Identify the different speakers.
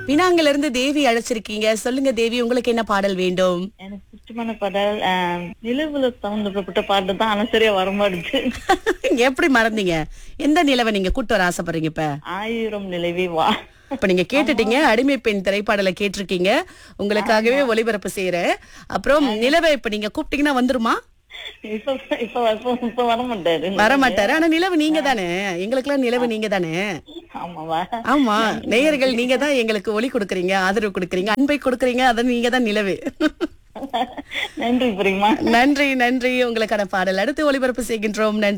Speaker 1: பினாங்கில இருந்து தேவி அழைச்சிருக்கீங்க சொல்லுங்க தேவி உங்களுக்கு என்ன பாடல் வேண்டும்
Speaker 2: எனக்கு பிடிச்சமான பாடல் ஆஹ், நிலவுல சம்பந்தப்பட்ட பாட்டு தான் ஆனா சரியா வரமாடுச்சு
Speaker 1: எப்படி மறந்தீங்க எந்த நிலவை நீங்க கூட்டு வர ஆசைப்படுறீங்க இப்ப
Speaker 2: ஆயிரம் நிலவே வா
Speaker 1: இப்ப நீங்க கேட்டுட்டீங்க அடிமை பெண் திரைப்பாடலை கேட்டிருக்கீங்க உங்களுக்காகவே ஒளிபரப்பு செய்யறேன் அப்புறம் நிலவை இப்ப நீங்க கூப்பிட்டீங்கன்னா வந்துருமா
Speaker 2: இப்ப இப்ப இப்ப இப்ப வர மாட்டாரு
Speaker 1: வர மாட்டாரு ஆனா நிலவு நீங்க தானே எங்களுக்கெல்லாம் நிலவு நீங்க தானே
Speaker 2: ஆமாவா
Speaker 1: ஆமா நேயர்கள் நீங்க தான் எங்களுக்கு ஒளி கொடுக்கறீங்க ஆதரவு கொடுக்கறீங்க அன்பை கொடுக்கறீங்க அதை நீங்க தான் நிலவு
Speaker 2: நன்றி பிரியமா
Speaker 1: நன்றி நன்றி உங்களுக்கான பாடல் அடுத்து ஒளிபரப்பு செய்கின்றோம் நன்றி